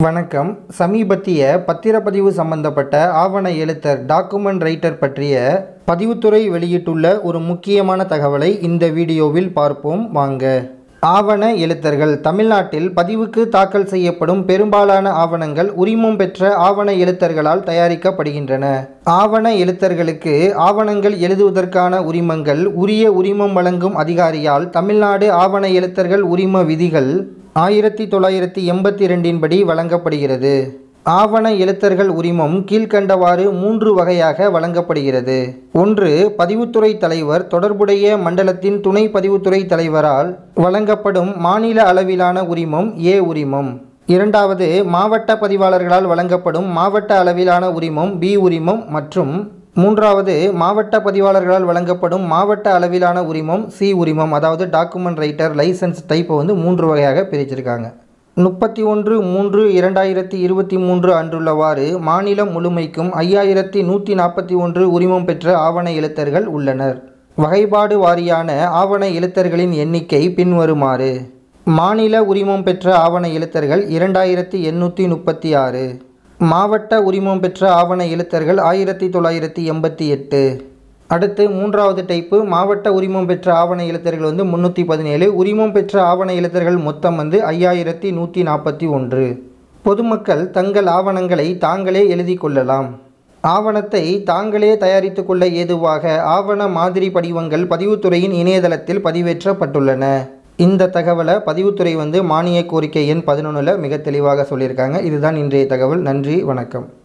வணக்கம் சமீபத்திய பத்திரப்பதிவு சம்பந்தப்பட்ட ஆவண எழுத்தர் டாக்குமெண்ட் ரைட்டர் பற்றிய பதிவுத்துறை வெளியிட்டுள்ள ஒரு முக்கியமான தகவலை இந்த வீடியோவில் பார்ப்போம் வாங்க ஆவண எழுத்தர்கள் தமிழ்நாட்டில் பதிவுக்கு தாக்கல் செய்யப்படும் பெரும்பாலான ஆவணங்கள் உரிமம் பெற்ற ஆவண எழுத்தர்களால் தயாரிக்கப்படுகின்றன ஆவண எழுத்தர்களுக்கு ஆவணங்கள் எழுதுவதற்கான உரிமங்கள் உரிய உரிமம் வழங்கும் அதிகாரியால் தமிழ்நாடு ஆவண எழுத்தர்கள் உரிம விதிகள் ஆயிரத்தி தொள்ளாயிரத்தி எண்பத்தி ரெண்டின் படி வழங்கப்படுகிறது ஆவண எழுத்தர்கள் உரிமம் கீழ்க்கண்டவாறு மூன்று வகையாக வழங்கப்படுகிறது ஒன்று பதிவுத்துறை தலைவர் தொடர்புடைய மண்டலத்தின் துணை பதிவுத்துறை தலைவரால் வழங்கப்படும் மாநில அளவிலான உரிமம் ஏ உரிமம் இரண்டாவது மாவட்ட பதிவாளர்களால் வழங்கப்படும் மாவட்ட அளவிலான உரிமம் பி உரிமம் மற்றும் மூன்றாவது மாவட்ட பதிவாளர்களால் வழங்கப்படும் மாவட்ட அளவிலான உரிமம் சி உரிமம் அதாவது டாக்குமெண்ட் ரைட்டர் லைசன்ஸ் டைப்பை வந்து மூன்று வகையாக பிரிச்சிருக்காங்க முப்பத்தி ஒன்று மூன்று இரண்டாயிரத்தி இருபத்தி மூன்று அன்றுள்ளவாறு மாநிலம் முழுமைக்கும் ஐயாயிரத்தி நூற்றி நாற்பத்தி ஒன்று உரிமம் பெற்ற ஆவண எழுத்தர்கள் உள்ளனர் வகைப்பாடு வாரியான ஆவண எழுத்தர்களின் எண்ணிக்கை பின்வருமாறு மாநில உரிமம் பெற்ற ஆவண எழுத்தர்கள் இரண்டாயிரத்தி எண்ணூற்றி முப்பத்தி ஆறு மாவட்ட உரிமம் பெற்ற ஆவண எழுத்தர்கள் ஆயிரத்தி தொள்ளாயிரத்தி எண்பத்தி எட்டு அடுத்து மூன்றாவது டைப்பு மாவட்ட உரிமம் பெற்ற ஆவண எழுத்தர்கள் வந்து முந்நூற்றி பதினேழு உரிமம் பெற்ற ஆவண எழுத்தர்கள் மொத்தம் வந்து ஐயாயிரத்தி நூற்றி நாற்பத்தி ஒன்று பொதுமக்கள் தங்கள் ஆவணங்களை தாங்களே எழுதி கொள்ளலாம் ஆவணத்தை தாங்களே தயாரித்து கொள்ள ஏதுவாக ஆவண மாதிரி படிவங்கள் பதிவுத்துறையின் இணையதளத்தில் பதிவேற்றப்பட்டுள்ளன இந்த தகவலை பதிவுத்துறை வந்து மானிய கோரிக்கை எண் பதினொன்றில் மிக தெளிவாக சொல்லியிருக்காங்க இதுதான் இன்றைய தகவல் நன்றி வணக்கம்